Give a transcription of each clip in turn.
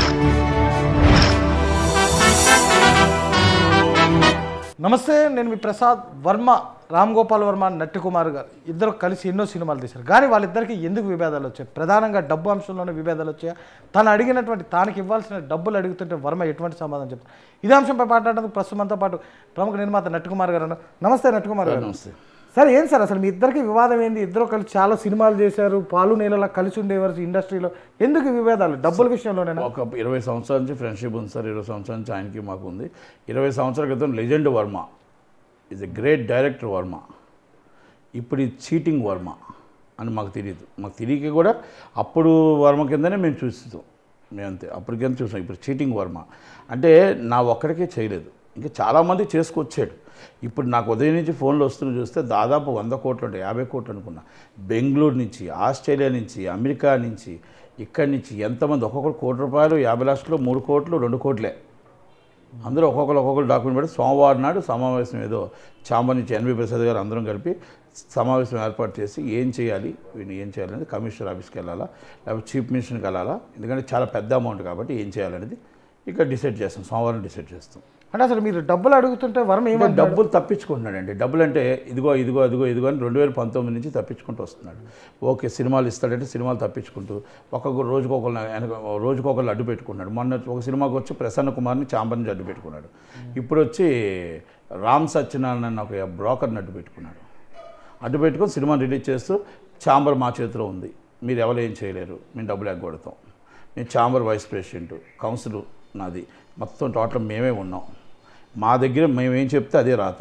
నమస్తే నేను మీ ప్రసాద్ వర్మ రామ్ గోపాల్ వర్మ నట్టి కుమార్ గారు ఇద్దరు కలిసి ఎన్నో సినిమాలు తీశారు కానీ వాళ్ళిద్దరికి ఎందుకు విభేదాలు వచ్చాయి ప్రధానంగా డబ్బు అంశంలోనే విభేదాలు వచ్చాయి తను అడిగినటువంటి తానికి ఇవ్వాల్సిన డబ్బులు అడుగుతుంటే వర్మ ఎటువంటి సమాధానం చెప్తారు ఇదే అంశంపై మాట్లాడడానికి ప్రస్తుతం మనతో పాటు ప్రముఖ నిర్మాత నట్టి కుమార్ గారు ఉన్నారు. నమస్తే నట్టి కుమార్ గారు నమస్తే సార్ ఏం సార్ అసలు మీ ఇద్దరికి వివాదం ఏంది ఇద్దరు కలిసి చాలా సినిమాలు చేశారు పాలు నీళ్ళలా కలిసి ఉండేవారు ఇండస్ట్రీలో ఎందుకు ఈ విభేదాలు డబ్బుల విషయంలోనేనా ఒక ఇరవై సంవత్సరాల నుంచి ఫ్రెండ్షిప్ ఉంది సార్ ఇరవై సంవత్సరాల నుంచి ఆయనకి మాకు ఉంది ఇరవై సంవత్సరాల క్రితం legend Varma is a great director Varma ఇప్పుడు ఇది చీటింగ్ వర్మ అని మాకు తెలియదు మాకు తెలియక కూడా అప్పుడు వర్మ కిందనే మేము చూస్తాం మేము అంతే అప్పుడు కింద చూసాం ఇప్పుడు చీటింగ్ వర్మ అంటే నా ఒక్కడికే చేయలేదు ఇంకా చాలామంది చేసుకొచ్చాడు ఇప్పుడు నాకు ఉదయం నుంచి ఫోన్లు వస్తున్న చూస్తే దాదాపు వంద కోట్లు ఉంటాయి యాభై కోట్లు అనుకున్నా బెంగళూరు నుంచి ఆస్ట్రేలియా నుంచి అమెరికా నుంచి ఇక్కడి నుంచి ఎంతమంది ఒక్కొక్కరు కోటి రూపాయలు యాభై లక్షలు మూడు కోట్లు రెండు కోట్లే అందరూ ఒక్కొక్కరు ఒక్కొక్కరు డాక్యుమెంట్ పెట్టి సోమవారం నాడు సమావేశం ఏదో చాంబర్ నుంచి ఎన్వి ప్రసాద్ గారు అందరం కలిపి సమావేశం ఏర్పాటు చేసి ఏం చేయాలి వీడిని ఏం చేయాలనేది కమిషనర్ ఆఫీస్కి వెళ్ళాలా లేకపోతే చీఫ్ మినిస్టర్కి వెళ్ళాలా ఎందుకంటే చాలా పెద్ద అమౌంట్ కాబట్టి ఏం చేయాలనేది ఇక్కడ డిసైడ్ చేస్తాం సోమవారం డిసైడ్ చేస్తాం అంటే అసలు మీరు డబ్బులు అడుగుతుంటే వర్మ అంటే ఏమంటారు డబ్బులు తప్పించుకుంటున్నాడండి డబ్బులు అంటే ఇదిగో ఇదిగో ఇదిగో ఇదిగో అని రెండు వేల పంతొమ్మిది నుంచి తప్పించుకుంటూ వస్తున్నాడు ఓకే సినిమాలు ఇస్తాడంటే సినిమాలు తప్పించుకుంటూ ఒక్కొక్క రోజుకొకరు వెనక రోజుకొకరు అడ్డు పెట్టుకున్నాడు మొన్న ఒక సినిమాకి వచ్చి ప్రసన్న కుమార్ని చాంబర్ నుంచి అడ్డు పెట్టుకున్నాడు ఇప్పుడు వచ్చి రామ్ సత్యనారాయణ అన్న ఒక బ్రోకర్ని అడ్డు పెట్టుకున్నాడు అడ్డు పెట్టుకొని సినిమా రిలీజ్ చేస్తూ చాంబర్ మా చేతిలో ఉంది మీరు ఎవరు ఏం చేయలేరు మేము డబ్బులు ఎగ్గొడతాం మేము చాంబర్ వైస్ ప్రెసిడెంట్ కౌన్సిల్ నాది మొత్తం టోటల్ మేమే ఉన్నాం మా దగ్గర మేము ఏం చెప్తే అదే రాత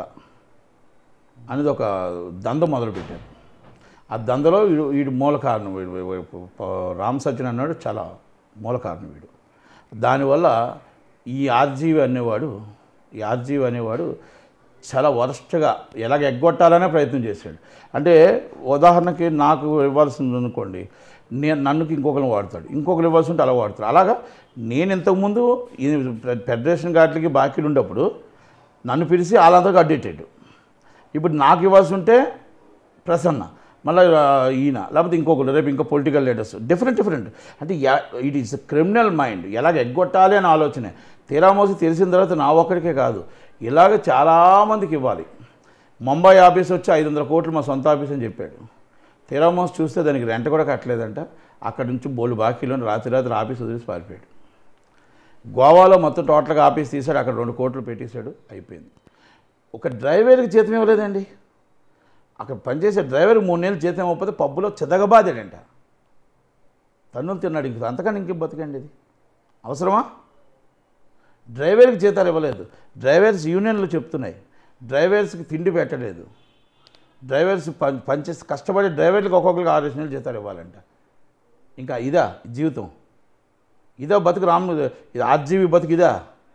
అనేది ఒక దంద మొదలుపెట్టారు ఆ దందలో వీడు వీడు మూల కారణం వీడు వీడు- వీడు ప- రామ్ సత్యన్ అన్నాడు చాలా మూల కారణం వీడు దానివల్ల ఈ ఆర్జీవి అనేవాడు ఈ ఆర్జీవి అనేవాడు చాలా వరస్ట్గా ఎలాగ ఎగ్గొట్టాలనే ప్రయత్నం చేశాడు అంటే ఉదాహరణకి నాకు ఇవ్వాల్సింది అనుకోండి నేను నన్నుకి ఇంకొకరిని వాడతాడు ఇంకొకరు ఇవ్వాల్సి ఉంటే అలా వాడతాడు అలాగా నేను ఇంతకుముందు ఈ ఫెడరేషన్ గార్డులకి బాకీలు ఉండేప్పుడు నన్ను పిలిచి వాళ్ళందరికీ అడ్డెట్టాడు ఇప్పుడు నాకు ఇవ్వాల్సి ఉంటే ప్రసన్న మళ్ళీ ఈయన లేకపోతే ఇంకొకరు రేపు ఇంకా పొలిటికల్ లీడర్స్ డిఫరెంట్ డిఫరెంట్ అంటే ఇట్ ఈస్ క్రిమినల్ మైండ్ ఎలాగ ఎగ్గొట్టాలి అని ఆలోచనే తీరామోసి తెలిసిన తర్వాత నా ఒక్కడికే కాదు ఇలాగ చాలామందికి ఇవ్వాలి ముంబై ఆఫీస్ వచ్చి ఐదు వందల కోట్లు మా సొంత ఆఫీస్ అని చెప్పాడు తీరామోసి చూస్తే దానికి రెంట్ కూడా కట్టలేదంట అక్కడి నుంచి బోలు బాకీలో రాత్రి రాత్రి ఆఫీస్ వదిలేసి పారిపోయాడు గోవాలో మొత్తం టోటల్గా ఆఫీస్ తీశాడు అక్కడ రెండు కోట్లు పెట్టేశాడు అయిపోయింది ఒక డ్రైవర్కి జీతం ఇవ్వలేదండి అక్కడ పనిచేసే డ్రైవర్ మూడు నెలలు జీతం ఇవ్వకపోతే పబ్బులో చెదగబాదాడంట తన్నులు తిన్నాడు ఇంక అంతకన్నా ఇంకేం బతకండి ఇది అవసరమా డ్రైవర్కి జీతాలు ఇవ్వలేదు డ్రైవర్స్ యూనియన్లు చెప్తున్నాయి డ్రైవర్స్కి తిండి పెట్టలేదు డ్రైవర్స్ పని పనిచేసి కష్టపడే డ్రైవర్లకు ఒక్కొక్కరికి ఆరు నెలలు జీతాలు ఇవ్వాలంట ఇంకా ఇదా జీవితం ఇదో బతుకు రాము ఇది ఆర్జీవి బతుకు ఇదా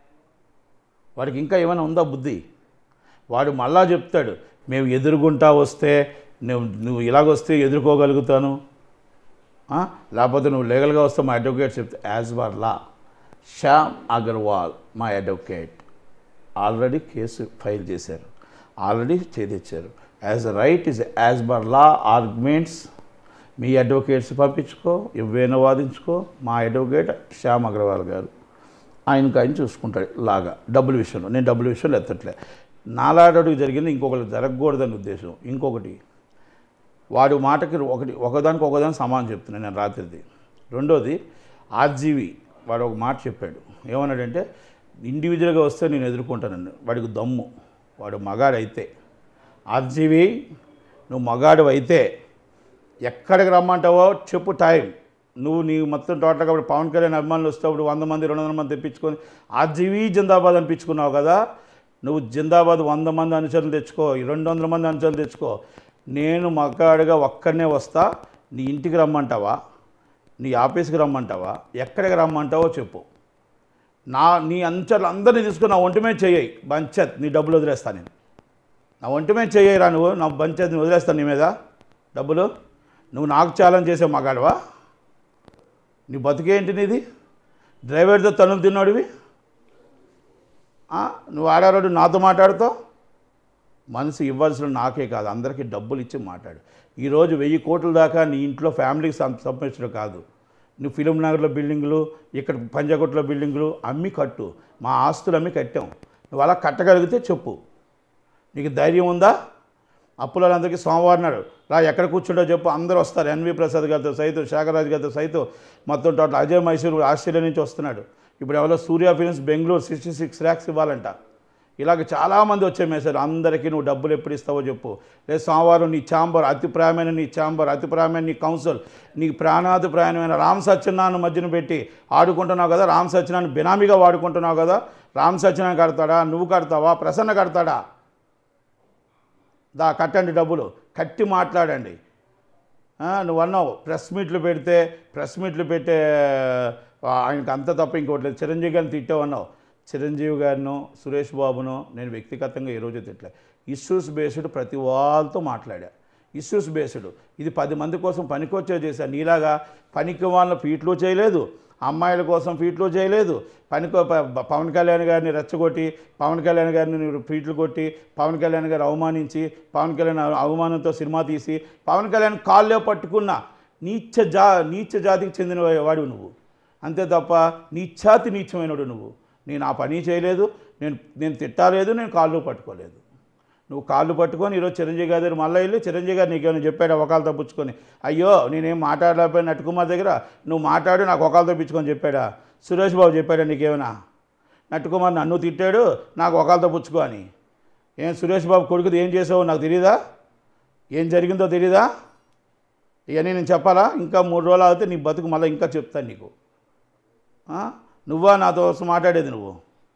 వాడికి ఇంకా ఏమైనా ఉందా బుద్ధి వాడు మళ్ళా చెప్తాడు మేము ఎదురుగుంటా వస్తే నువ్వు నువ్వు ఇలాగొస్తే ఎదుర్కోగలుగుతాను ఆ? లేకపోతే నువ్వు లీగల్గా వస్తే మా అడ్వకేట్ చెప్తే as per law Shyam Agarwal మా అడ్వకేట్ ఆల్రెడీ కేసు ఫైల్ చేశారు ఆల్రెడీ చేదిచ్చారు as right is as per law arguments మీ అడ్వకేట్స్ పంపించుకో ఇవ్వేనా వాదించుకో మా అడ్వకేట్ శ్యామ్ అగర్వాల్ గారు ఆయనకు ఆయన చూసుకుంటాడు లాగా డబ్బుల విషయంలో నేను డబ్బుల విషయంలో ఎత్తట్లే నాలాడడికి జరిగింది ఇంకొకటి జరగకూడదని ఉద్దేశం ఇంకొకటి వాడు మాటకి ఒకటి ఒకదానికి ఒకదానికి సమానం చెప్తున్నాను నేను రాత్రిది రెండోది ఆర్జీవి వాడు ఒక మాట చెప్పాడు ఏమన్నాడంటే ఇండివిజువల్గా వస్తే నేను ఎదుర్కొంటానండి వాడికి దమ్ము వాడు మగాడైతే ఆర్జీవి నువ్వు మగాడు అయితే ఎక్కడికి రమ్మంటావో చెప్పు టైం నువ్వు నీ మొత్తం టోటల్ కాబట్టి పవన్ కళ్యాణ్ అభిమానులు వస్తేప్పుడు వంద మంది రెండు వందల మంది తెప్పించుకొని ఆర్జీవీ జిందాబాద్ అనిపించుకున్నావు కదా నువ్వు జిందాబాద్ వంద మంది అనుచరులు తెచ్చుకో ఈ రెండు వందల మంది అనుచరులు తెచ్చుకో నేను మగాడుగా ఒక్కడనే వస్తా నీ ఇంటికి రమ్మంటావా నీ ఆఫీస్కి రమ్మంటావా ఎక్కడికి రమ్మంటావో చెప్పు నా నీ అంచర్లు అందరినీ తీసుకుని నా ఒంటి మీద చెయ్యి బంచత్ నీ డబ్బులు వదిలేస్తా నేను నా ఒంటి మీద చెయ్యరా నువ్వు నా బంచత్ నేను వదిలేస్తాను నీ మీద డబ్బులు నువ్వు నాకు ఛాలెంజ్ చేసే మగాడవా నీ బతుకేంటి నీది డ్రైవర్తో తనులు తిన్నాడివి ఆ? నువ్వు ఆడారోడు నాతో మాట్లాడుతావు మనసు ఇవ్వాల్సిన నాకే కాదు అందరికీ డబ్బులు ఇచ్చి మాట్లాడు ఈరోజు వెయ్యి కోట్ల దాకా నీ ఇంట్లో ఫ్యామిలీకి సం- సంపాదించడం కాదు నువ్వు ఫిలిం నగర్లో బిల్డింగులు ఇక్కడ పంజాగుట్టలో బిల్డింగులు అమ్మి కట్టు మా ఆస్తులు అమ్మి కట్టాం నువ్వు అలా కట్టగలిగితే చెప్పు నీకు ధైర్యం ఉందా అప్పులందరికీ సోమవారం నాడు రా ఎక్కడ కూర్చుంటో చెప్పు అందరూ వస్తారు ఎన్వి ప్రసాద్ గారితో సైతం శేఖరాజ్ గారితో సైతం మొత్తం టోటల్ అజయ్ మైసూర్ ఆస్ట్రేలియా నుంచి వస్తున్నాడు ఇప్పుడు ఎవరో Surya films Bengaluru sixty six lakhs ఇవ్వాలంట ఇలాగ చాలామంది వచ్చే మెసేజ్ అందరికీ నువ్వు డబ్బులు ఎప్పుడు ఇస్తావో చెప్పు లేదు సోమవారం నీ ఛాంబర్ అతి ప్రాయమైన నీ ఛాంబర్ అతి ప్రాయమైన నీ కౌన్సిల్ నీ ప్రాణాతి ప్రాయమైన రామ్ సత్యనారాయణ మధ్యన పెట్టి ఆడుకుంటున్నావు కదా రామ్ సత్యనారాయణ బినామీగా వాడుకుంటున్నావు కదా రామ్ సత్యనారాయణ కడతాడా నువ్వు కడతావా ప్రసన్న కడతాడా దా కట్టండి డబ్బులు కట్టి మాట్లాడండి ఆ, నువ్వు అన్నావు ప్రెస్ మీట్లు పెడితే ప్రెస్ మీట్లు పెట్టే ఆ, ఆయనకు అంత తప్ప ఇంకోటి లేదు చిరంజీవి గారిని తిట్టావు అన్నావు చిరంజీవి గారిను సురేష్ బాబును నేను వ్యక్తిగతంగా ఈరోజు తిట్టలే ఇష్యూస్ బేస్డ్ ప్రతి వాళ్ళతో మాట్లాడా ఇష్యూస్ బేస్డ్ ఇది పది మంది కోసం పనికొచ్చే చేశా నీలాగా పనికి వాళ్ళ ఫీట్లు చేయలేదు అమ్మాయిల కోసం ఫీట్లు చేయలేదు పనికో ప- ప- పవన్ కళ్యాణ్ గారిని రెచ్చగొట్టి పవన్ కళ్యాణ్ గారిని నువ్వు ఫీట్లు కొట్టి పవన్ కళ్యాణ్ గారు అవమానించి పవన్ కళ్యాణ్ అవ- అవమానంతో సినిమా తీసి పవన్ కళ్యాణ్ కాళ్ళే పట్టుకున్న నీచ జా నీచ జాతికి చెందిన వాడివి నువ్వు అంతే తప్ప నీచాతి నీచమైనడు నువ్వు నేను ఆ పని చేయలేదు నేను నేను తిట్టాలేదు నేను కాళ్ళు పట్టుకోలేదు నువ్వు కాళ్ళు పట్టుకొని ఈరోజు చిరంజీవి గారి దగ్గర మళ్ళీ వెళ్ళి చిరంజీవి గారు నీకేమైనా చెప్పాడు ఒకళ్ళు తప్పించుకొని అయ్యో నేనేం మాట్లాడలేకపోయినా నట్టుకుమార్ దగ్గర నువ్వు మాట్లాడు నాకు ఒకళ్ళు తప్పించుకొని చెప్పాడా సురేష్ బాబు చెప్పాడా నీకేమైనా నట్టుకుమార్ నన్ను తిట్టాడు నాకు ఒకళ్ళతో పుచ్చుకో అని ఏం సురేష్ బాబు కొడుకుది ఏం చేసావో నాకు తెలియదా ఏం జరిగిందో తెలీదా ఇవన్నీ నేను చెప్పాలా ఇంకా మూడు రోజులు అవుతే నీ బతుకు మళ్ళీ ఇంకా చెప్తాను నీకు ఆ? నువ్వా నాతో మాట్లాడేది నువ్వు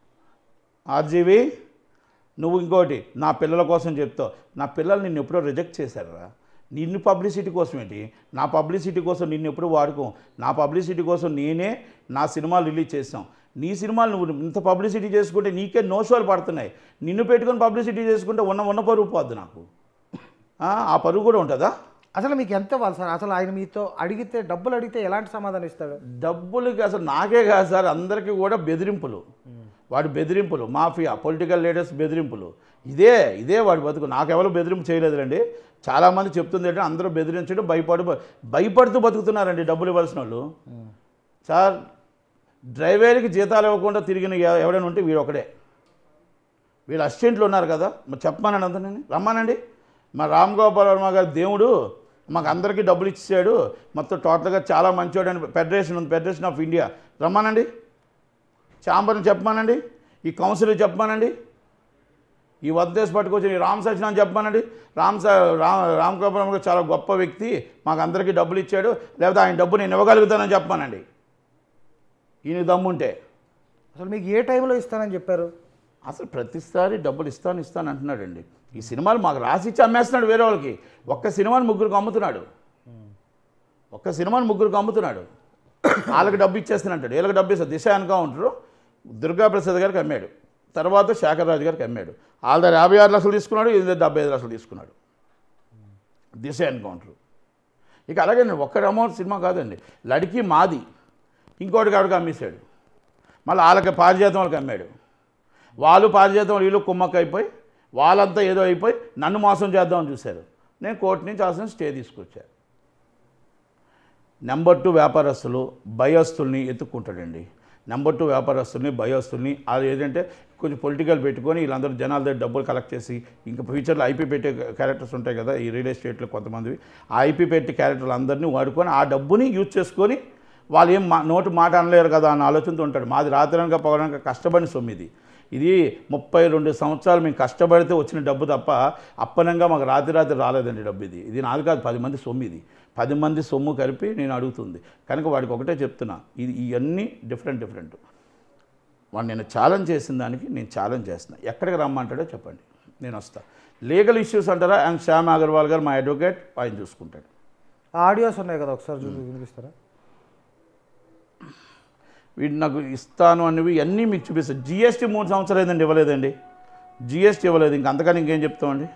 ఆర్జీవి నువ్వు ఇంకోటి నా పిల్లల కోసం చెప్తావు నా పిల్లలు నిన్ను ఎప్పుడో రిజెక్ట్ చేశారా నిన్ను పబ్లిసిటీ కోసం ఏంటి నా పబ్లిసిటీ కోసం నిన్ను ఎప్పుడు వాడుకోం నా పబ్లిసిటీ కోసం నేనే నా సినిమాలు రిలీజ్ చేసాం నీ సినిమాలు నువ్వు ఇంత పబ్లిసిటీ చేసుకుంటే నీకే నో షోలు పడుతున్నాయి నిన్ను పెట్టుకొని పబ్లిసిటీ చేసుకుంటే ఉన్న ఉన్న పరుగు పోద్ది నాకు ఆ, ఆ పరుగు కూడా ఉంటుందా అసలు మీకు ఎంత ఇవ్వాలి సార్ అసలు ఆయన మీతో అడిగితే డబ్బులు అడిగితే ఎలాంటి సమాధానం ఇస్తాడు డబ్బులకి అసలు నాకే కాదు సార్ అందరికీ కూడా బెదిరింపులు వాడి బెదిరింపులు మాఫియా పొలిటికల్ లీడర్స్ బెదిరింపులు ఇదే ఇదే వాడి బతుకు నాకెవరు బెదిరింపు చేయలేదులండి చాలామంది చెప్తుంది ఏంటంటే అందరూ బెదిరించడం భయపడు భయపడుతూ బతుకుతున్నారండి డబ్బులు ఇవ్వాల్సిన వాళ్ళు సార్ డ్రైవర్కి జీతాలు ఇవ్వకుండా తిరిగిన ఎవ- ఎవడైనా ఉంటే వీడు ఒకడే వీళ్ళు అసిస్టెంట్లు ఉన్నారు కదా మరి చెప్పమానండి అంతనండి రమ్మానండి మా రామ్ గోపాల్ వర్మ గారి దేవుడు మాకు అందరికీ డబ్బులు ఇచ్చాడు మొత్తం టోటల్గా చాలా మంచివాడు అని ఫెడరేషన్ ఉంది ఫెడరేషన్ ఆఫ్ ఇండియా రమ్మానండి ఛాంబర్ని చెప్పమానండి ఈ కౌన్సిల్ చెప్పమానండి ఈ వద్దేశ్ పట్టుకొచ్చి ఈ రామ్ సత్యనారాయణ చెప్పమానండి రామ్ స రామ్ రామ్ గోపాల్ వర్మ గారు చాలా గొప్ప వ్యక్తి మాకు అందరికీ డబ్బులు ఇచ్చాడు లేకపోతే ఆయన డబ్బు నేను ఇవ్వగలుగుతానని చెప్పమానండి ఈయన దమ్ముంటే అసలు మీకు ఏ టైంలో ఇస్తానని చెప్పారు అసలు ప్రతిసారి డబ్బులు ఇస్తాను ఇస్తాను అంటున్నాడండి ఈ సినిమాలు మాకు రాసి ఇచ్చి అమ్మేస్తున్నాడు వేరే వాళ్ళకి ఒక్క సినిమాని ముగ్గురికి అమ్ముతున్నాడు ఒక్క సినిమాని ముగ్గురికి అమ్ముతున్నాడు వాళ్ళకి డబ్బు ఇచ్చేస్తానంటాడు వీళ్ళకి డబ్బు ఇస్తారు దిశ ఎన్కౌంటర్ దుర్గా ప్రసాద్ గారికి అమ్మాడు తర్వాత శేఖర్ రాజు గారికి అమ్మాడు వాళ్ళ దగ్గర యాభై ఆరు లక్షలు తీసుకున్నాడు వీళ్ళ దగ్గర డెబ్బై ఐదు లక్షలు తీసుకున్నాడు దిశ ఎన్కౌంటర్ ఇక అలాగే ఒక్క అమౌంట్ సినిమా కాదండి లడికి మాది ఇంకోటి కాడికి అమ్మేశాడు మళ్ళీ వాళ్ళకి పారిజాతం వాళ్ళకి అమ్మాడు వాళ్ళు పారిజాతం వీళ్ళు కుమ్మక్క అయిపోయి వాళ్ళంతా ఏదో అయిపోయి నన్ను మోసం చేద్దామని చూశారు నేను కోర్టు నుంచి అసలు స్టే తీసుకొచ్చాను నెంబర్ టూ వ్యాపారస్తులు భయస్తుల్ని ఎత్తుక్కుంటాడండి నెంబర్ టూ వ్యాపారస్తుల్ని భయస్తుల్ని అది ఏంటంటే కొంచెం పొలిటికల్ పెట్టుకొని వీళ్ళందరూ జనాల దగ్గర డబ్బులు కలెక్ట్ చేసి ఇంకా ఫ్యూచర్లో ఐపీ పెట్టే క్యారెక్టర్స్ ఉంటాయి కదా ఈ రియల్ ఎస్టేట్లో కొంతమందివి ఆ ఐపీ పెట్టే క్యారెక్టర్లు అందరినీ వాడుకొని ఆ డబ్బుని యూజ్ చేసుకొని వాళ్ళు ఏం మా నోటు మాట అనలేరు కదా అన్న ఆలోచనతో ఉంటాడు మాది రాత్రనక పగలనక కష్టపడిన సొమ్మిది ఇది ముప్పై రెండు సంవత్సరాలు మేము కష్టపడితే వచ్చిన డబ్బు తప్ప అప్పనంగా మాకు రాత్రి రాత్రి రాలేదండి డబ్బు ఇది ఇది నాది కాదు పది మంది సొమ్ము ఇది పది మంది సొమ్ము కలిపి నేను అడుగుతుంది కనుక వాడికి ఒకటే చెప్తున్నా ఇది ఇవన్నీ డిఫరెంట్ డిఫరెంట్ వాడు నేను ఛాలెంజ్ చేసిన దానికి నేను ఛాలెంజ్ చేస్తున్నా ఎక్కడికి రమ్మంటాడో చెప్పండి నేను వస్తా లీగల్ ఇష్యూస్ అంటారా అండ్ శ్యామ్ అగర్వాల్ గారు మా అడ్వకేట్ ఆయన చూసుకుంటాడు ఆ ఆడియోస్ ఉన్నాయి కదా ఒకసారి చూసి వినిపిస్తారా వీడు నాకు ఇస్తాను అనేవి అన్నీ మీకు చూపిస్తాను జిఎస్టీ మూడు సంవత్సరాలు అయిందండి ఇవ్వలేదండి జిఎస్టీ ఇవ్వలేదు ఇంక అంతకని ఇంకేం చెప్తామండి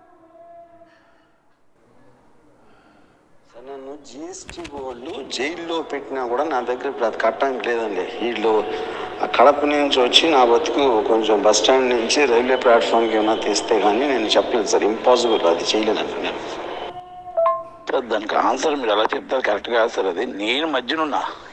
సార్ నన్ను జిఎస్టీ వాళ్ళు జైల్లో పెట్టినా కూడా నా దగ్గర ఇప్పుడు అది కట్టడానికి లేదండి వీళ్ళు ఆ కడప నుంచి వచ్చి నా బతుకు కొంచెం బస్ స్టాండ్ నుంచి రైల్వే ప్లాట్ఫామ్కి ఏమైనా తీస్తే కానీ నేను చెప్పలేదు సార్ ఇంపాసిబుల్ అది చేయలేదండి నేను సార్ దానికి ఆన్సర్ మీరు ఎలా చెప్తారు కరెక్ట్ కాదు సార్ అది నేను మధ్యనున్నా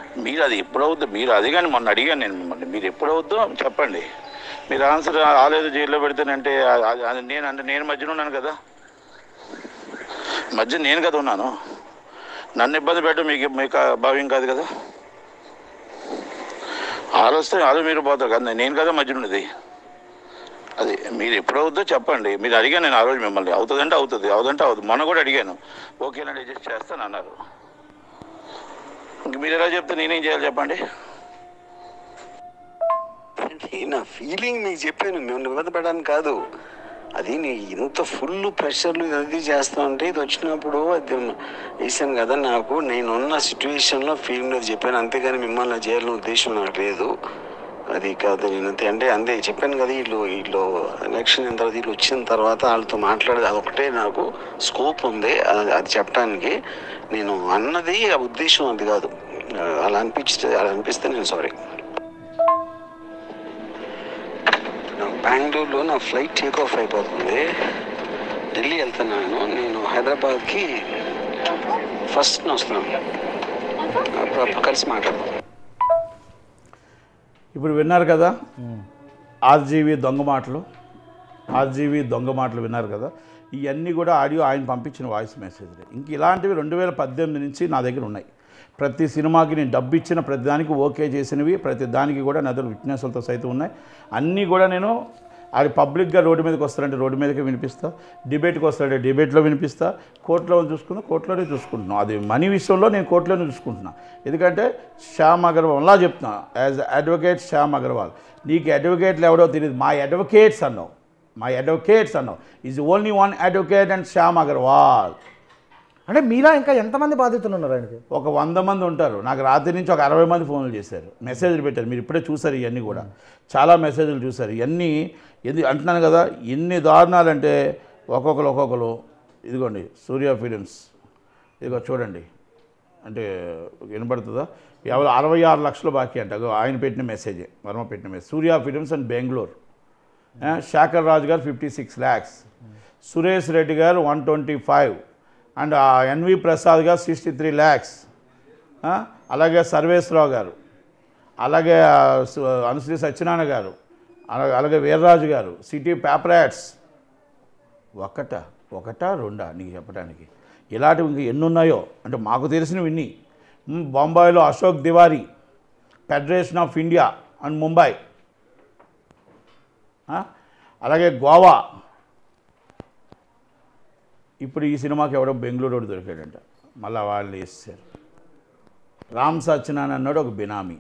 మీరు అది ఎప్పుడు అవుద్దో మీరు అది కానీ మొన్న అడిగాను నేను మిమ్మల్ని మీరు ఎప్పుడు అవుద్దో చెప్పండి మీరు ఆన్సర్ రాలేదు జైల్లో పెడితేనంటే ఆ- ఆ- అది నేను అంటే నేను మధ్యలో ఉన్నాను కదా మధ్య నేను కదా ఉన్నాను నన్ను ఇబ్బంది పెట్టడం మీకు మీకు భావ్యం కాదు కదా ఆలోస్తే ఆలో మీరు పోతారు కదా నేను కదా మధ్యలో ఉన్నది అది మీరు ఎప్పుడు అవుద్దో చెప్పండి మీరు అడిగాను నేను ఆ రోజు మిమ్మల్ని అవుతుందంటే అవుతుంది అవుదంటే అవుతుంది మొన్న కూడా అడిగాను ఓకేనండి అడ్జస్ట్ చేస్తాను అన్నారు ఇంక మీరు ఎలా చెప్తే నేనేం చేయాలి చెప్పండి అంటే నా ఫీలింగ్ నీకు చెప్పాను మేము ఇబ్బంది పడడానికి కాదు అది నీ ఇంత ఫుల్ ప్రెషర్లు అది చేస్తా ఉంటే ఇది వచ్చినప్పుడు అది వేసాను కదా నాకు నేనున్న సిచ్యువేషన్లో ఫీలింగ్ అది చెప్పాను అంతేగాని మిమ్మల్ని చేయాలని ఉద్దేశం నాకు లేదు అది కాదు నేను అంతే అంటే అంతే చెప్పాను కదా వీళ్ళు వీళ్ళు ఎలక్షన్ అయిన తర్వాత వీళ్ళు వచ్చిన తర్వాత వాళ్ళతో మాట్లాడేది అదొకటే నాకు స్కోప్ ఉంది అది అది చెప్పడానికి నేను అన్నది ఆ ఉద్దేశం అది కాదు అలా అనిపించితే అలా అనిపిస్తే నేను సారీ బెంగళూరులో నా ఫ్లైట్ టేక్ ఆఫ్ అయిపోతుంది ఢిల్లీ వెళ్తున్నాను నేను హైదరాబాద్కి ఫస్ట్ వస్తున్నాను అప్పుడు అప్పుడు కలిసి మాట్లాడదాం ఇప్పుడు విన్నారు కదా ఆర్జీవి దొంగ మాటలు ఆర్జీవి దొంగ మాటలు విన్నారు కదా ఇవన్నీ కూడా ఆడియో ఆయన పంపించిన వాయిస్ మెసేజ్లే ఇంక ఇలాంటివి రెండు వేల పద్దెనిమిది నుంచి నా దగ్గర ఉన్నాయి ప్రతి సినిమాకి నేను డబ్బు ఇచ్చిన ప్రతి దానికి ఓకే చేసినవి ప్రతి దానికి కూడా నా దగ్గర విట్నెస్లతో సైతం ఉన్నాయి అన్నీ కూడా నేను అది పబ్లిక్గా రోడ్డు మీదకి వస్తారంటే రోడ్డు మీదకే వినిపిస్తా డిబేట్కి వస్తారంటే డిబేట్లో వినిపిస్తా కోర్టులో చూసుకున్నా కోర్టులోనే చూసుకుంటున్నాం అది మనీ విషయంలో నేను కోర్టులోనే చూసుకుంటున్నా ఎందుకంటే శ్యామ్ అగర్వాల్ అలా చెప్తున్నా యాజ్ అడ్వకేట్ శ్యామ్ అగర్వాల్ నీకు అడ్వకేట్లు ఎవడో తెలియదు మా అడ్వకేట్స్ అన్నావు మా అడ్వకేట్స్ అన్నావు is only one advocate and Shyam Agarwal అంటే మీలా ఇంకా ఎంతమంది బాధితులు ఉన్నారు ఆయనకి ఒక వంద మంది ఉంటారు నాకు రాత్రి నుంచి ఒక అరవై మంది ఫోన్లు చేశారు మెసేజ్లు పెట్టారు మీరు ఇప్పుడే చూసారు ఇవన్నీ కూడా చాలా మెసేజ్లు చూసారు ఇవన్నీ ఎందు అంటున్నాను కదా ఎన్ని దారుణాలంటే ఒక్కొక్కరు ఒక్కొక్కరు ఇదిగోండి సూర్య ఫిలిమ్స్ ఇదిగో చూడండి అంటే వినపడుతుందా ఎవరు అరవై ఆరు లక్షలు బాకీ అంట అగో ఆయన పెట్టిన మెసేజే వర్మ పెట్టిన message Surya films and Bengaluru ఆ, Shakar Raju garu fifty six lakhs Suresh Reddy garu one twenty five and ఆ NV Prasad garu sixty three lakhs అలాగే సర్వేశ్వరరావు గారు అలాగే ఆ, సు- అనుశ్రీ సత్యనారాయణ గారు అలాగే అలాగే వీర్రాజు గారు సిటీ పేపర్ యాడ్స్ ఒకట ఒకటా రెండా నీకు చెప్పడానికి ఇలాంటివి ఇంకా ఎన్ని ఉన్నాయో అంటే మాకు తెలిసినవి ఇన్ని మ్, బొంబాయిలో Ashok Tiwari federation of India and Mumbai ఆ? అలాగే గోవా ఇప్పుడు ఈ సినిమాకి ఎవడో బెంగళూరు వాడు దొరికాడంట మళ్ళీ వాళ్ళు వేస్తారు రామ్ సత్యనారాయణ అన్నాడు ఒక బినామీ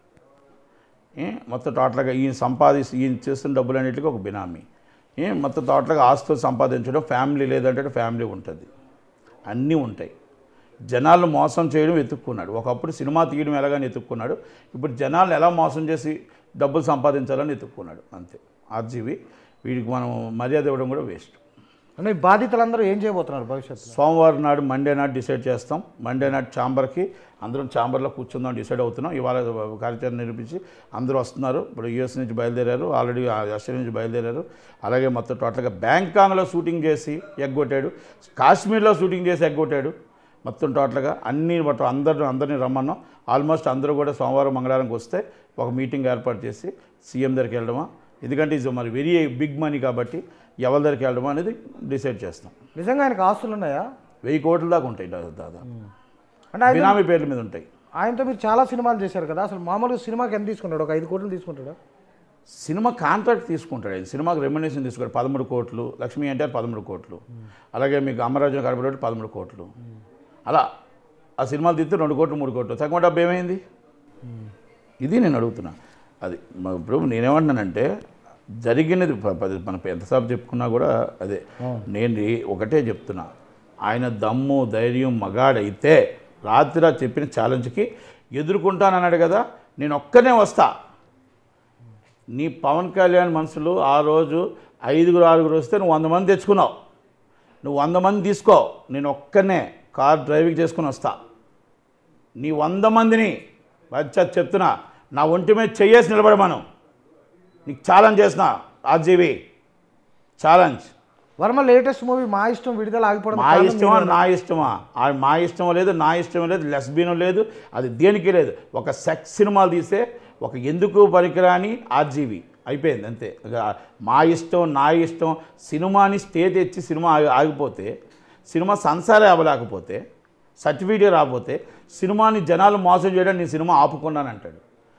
ఏ మొత్తం టోటల్గా ఈయన సంపాదిస్తూ ఈయన చేస్తున్న డబ్బులన్నిటికీ ఒక బినామీ ఏ మొత్తం టోటల్గా ఆస్తులు సంపాదించడం ఫ్యామిలీ లేదంటే ఫ్యామిలీ ఉంటుంది అన్నీ ఉంటాయి జనాలను మోసం చేయడం వెతుక్కున్నాడు ఒకప్పుడు సినిమా తీయడం ఎలాగని వెతుక్కున్నాడు ఇప్పుడు జనాలను ఎలా మోసం చేసి డబ్బులు సంపాదించాలని వెతుక్కున్నాడు అంతే ఆర్జీవి వీడికి మనం మర్యాద ఇవ్వడం కూడా వేస్ట్ అంటే ఈ బాధితులందరూ ఏం చేయబోతున్నారు భవిష్యత్తులో సోమవారం నాడు మండే నాడు డిసైడ్ చేస్తాం మండే నాడు ఛాంబర్కి అందరం ఛాంబర్లో కూర్చుందాం డిసైడ్ అవుతున్నాం ఇవాళ కార్యాచరణ నిరూపించి అందరూ వస్తున్నారు ఇప్పుడు యూఎస్ నుంచి బయలుదేరారు ఆల్రెడీ ఆస్ట్రేలియా నుంచి బయలుదేరారు అలాగే మొత్తం టోటల్గా బ్యాంకాంగ్లో షూటింగ్ చేసి ఎగ్గొట్టాడు కాశ్మీర్లో షూటింగ్ చేసి ఎగ్గొట్టాడు మొత్తం టోటల్గా అన్ని మొత్తం అందరిని అందరినీ రమ్మన్నాం ఆల్మోస్ట్ అందరూ కూడా సోమవారం మంగళవారంకి వస్తే ఒక మీటింగ్ ఏర్పాటు చేసి సీఎం దగ్గరికి వెళ్ళడమా ఎందుకంటే ఇది మరి వెరీ బిగ్ మనీ కాబట్టి ఎవరి దగ్గరికి వెళ్ళడమా అనేది డిసైడ్ చేస్తాం నిజంగా ఆయనకు ఆస్తులు ఉన్నాయా వెయ్యి కోట్ల దాకా ఉంటాయి దా- దాదాపు అంటే ఆయన బినామీ పేర్ల మీద ఉంటాయి ఆయనతో మీరు చాలా సినిమాలు చేశారు కదా అసలు మామూలుగా సినిమాకి ఎంత తీసుకుంటాడు ఒక ఐదు కోట్లు తీసుకుంటాడా సినిమా కాంట్రాక్ట్ తీసుకుంటాడు ఆయన సినిమాకి రెమ్యునేషన్ తీసుకుంటాడు పదమూడు కోట్లు లక్ష్మీ ఎన్టీఆర్ పదమూడు కోట్లు అలాగే మీకు అమరాజు కడపడోటి పదమూడు కోట్లు అలా ఆ సినిమాలు తీస్తే రెండు కోట్లు మూడు కోట్లు తగ్గ డబ్బు ఏమైంది ఇది నేను అడుగుతున్నా అది మ- ఇప్పుడు నేనేమంటున్నానంటే జరిగినది ప- ప- మనం ఎంతసేపు చెప్పుకున్నా కూడా అదే నేను ఈ- ఒకటే చెప్తున్నా ఆయన దమ్ము ధైర్యం మగాడైతే రాత్రి చెప్పిన ఛాలెంజ్కి ఎదుర్కొంటానన్నాడు కదా నేను ఒక్కనే వస్తా నీ పవన్ కళ్యాణ్ మనుషులు ఆ రోజు ఐదుగురు ఆరుగురు వస్తే నువ్వు వంద మంది తెచ్చుకున్నావు నువ్వు వంద మంది తీసుకో నేను ఒక్కనే కార్ డ్రైవింగ్ చేసుకుని వస్తా నీ వంద మందిని వచ్చా చెప్తున్నా నా ఒంటి మీద చెయ్యేసి నిలబడమను నీకు ఛాలెంజ్ చేసిన RGV challenge Varma latest movie మా ఇష్టం విడుదల ఆగిపోవడం మా ఇష్టమా నా ఇష్టమా ఆ మా ఇష్టం లేదు నా ఇష్టం లేదు లెస్బీనం లేదు అది దేనికి లేదు ఒక సెక్స్ సినిమాలు తీస్తే ఒక ఎందుకు పనికిరాని ఆర్జీవి అయిపోయింది అంతే ఇక మా ఇష్టం నా ఇష్టం సినిమాని స్టే తెచ్చి సినిమా ఆగి- ఆగిపోతే సినిమా సంసారే అవ్వలేకపోతే సర్టిఫికేట్ రాకపోతే సినిమాని జనాలు మోసం చేయడం నేను సినిమా ఆపుకున్నాను అంటాడు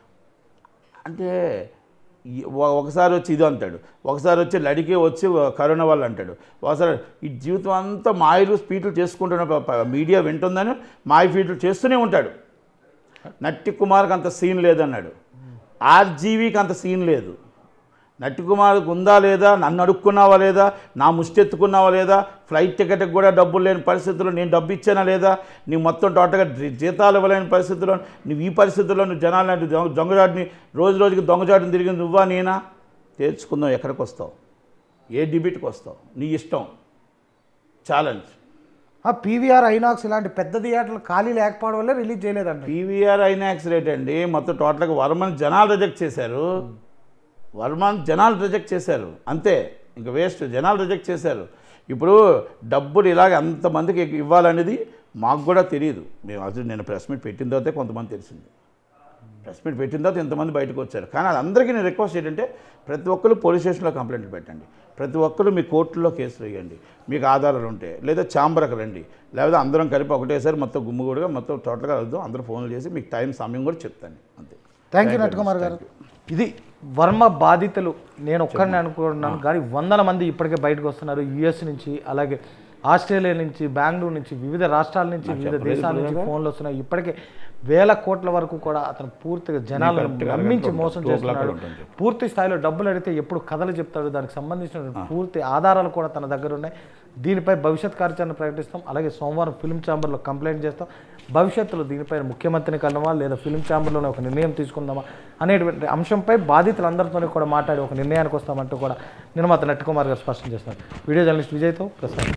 అంటే ఈ- ఒ- ఒకసారి వచ్చి ఇది అంటాడు ఒకసారి వచ్చి లడికే వచ్చి కరోనా వల్ల అంటాడు ఒకసారి ఈ జీవితం అంతా మాయలు స్పీట్లు చేసుకుంటున్న ప- ప- మీడియా వింటుందని మాయ ఫీట్లు చేస్తూనే ఉంటాడు నట్టి కుమార్కి అంత సీన్ లేదన్నాడు ఆర్జీవీకి అంత సీన్ లేదు నట్టి కుమార్కి ఉందా లేదా నన్ను అడుక్కున్నావా లేదా నా ముష్టెత్తుకున్నావా లేదా ఫ్లైట్ టికెట్కి కూడా డబ్బులు లేని పరిస్థితుల్లో నేను డబ్బు ఇచ్చానా లేదా నీ మొత్తం టోటల్గా జీ- జీతాలు ఇవ్వలేని పరిస్థితుల్లో నువ్వు ఈ పరిస్థితుల్లో నువ్వు జనాలు దొంగజాడిని రోజు రోజుకి దొంగజాడిని తిరిగి నువ్వా నేనా తేల్చుకుందాం ఎక్కడికి వస్తావు ఏ డిబిట్కి వస్తావు నీ ఇష్టం ఛాలెంజ్ పీవీఆర్ ఐనాక్స్ ఇలాంటి పెద్ద థియేటర్లు ఖాళీ లేకపోవడం వల్ల రిలీజ్ చేయలేదండి పీవీఆర్ ఐనాక్స్ రేట్ అండి మొత్తం టోటల్గా వర్మని జనాలు రిజెక్ట్ చేశారు వర్మని జనాలు రిజెక్ట్ చేశారు అంతే ఇంకా వేస్ట్ జనాలు రిజెక్ట్ చేశారు ఇప్పుడు డబ్బులు ఇలాగ అంతమందికి ఇవ్వాలనేది మాకు కూడా తెలియదు మేము అసలు నేను ప్రెస్ మీట్ పెట్టిన తర్వాతే కొంతమంది తెలిసింది ప్రెస్ మీట్ పెట్టిన తర్వాత ఇంతమంది బయటకు వచ్చారు కానీ అది అందరికీ నేను రిక్వెస్ట్ ఏంటంటే ప్రతి ఒక్కరు పోలీస్ స్టేషన్లో కంప్లైంట్ పెట్టండి ప్రతి ఒక్కరు మీ కోర్టులో కేసులు వేయండి మీకు ఆధారాలు ఉంటే లేదా ఛాంబర్కి రండి లేదా అందరం కలిపి ఒకటేసారి మొత్తం గుమ్ముగూడుగా మొత్తం టోటల్గా వెళ్దాం అందరూ ఫోన్లు చేసి మీకు టైం సమయం కూడా చెప్తాను అంతే థ్యాంక్ యూ నట్కుమార్ గారు ఇది వర్మ బాధితులు నేను ఒక్కరిని అనుకుంటున్నాను కానీ వందల మంది ఇప్పటికే బయటకు వస్తున్నారు యుఎస్ నుంచి అలాగే ఆస్ట్రేలియా నుంచి బెంగళూరు నుంచి వివిధ రాష్ట్రాల నుంచి వివిధ దేశాల నుంచి ఫోన్లు వస్తున్నాయి ఇప్పటికే వేల కోట్ల వరకు కూడా అతను పూర్తిగా జనాలను నమ్మించి మోసం చేస్తున్నాడు పూర్తి స్థాయిలో డబ్బులు అడిగితే ఎప్పుడు కథలు చెప్తాడు దానికి సంబంధించిన పూర్తి ఆధారాలు కూడా తన దగ్గర ఉన్నాయి దీనిపై భవిష్యత్ కార్యాచరణ ప్రకటిస్తాం అలాగే సోమవారం ఫిల్మ్ ఛాంబర్లో కంప్లైంట్ చేస్తాం భవిష్యత్తులో దీనిపైన ముఖ్యమంత్రిని కలవా లేదా ఫిల్మ్ ఛాంబర్లోనే ఒక నిర్ణయం తీసుకుందామా అనేటువంటి అంశంపై బాధితులందరితోనే కూడా మాట్లాడి ఒక నిర్ణయానికి వస్తామంటూ కూడా నిర్మాత నట్టుకుమార్ గారు స్పష్టం చేస్తున్నారు వీడియో జర్నలిస్ట్ విజయ్తో ప్రసాద్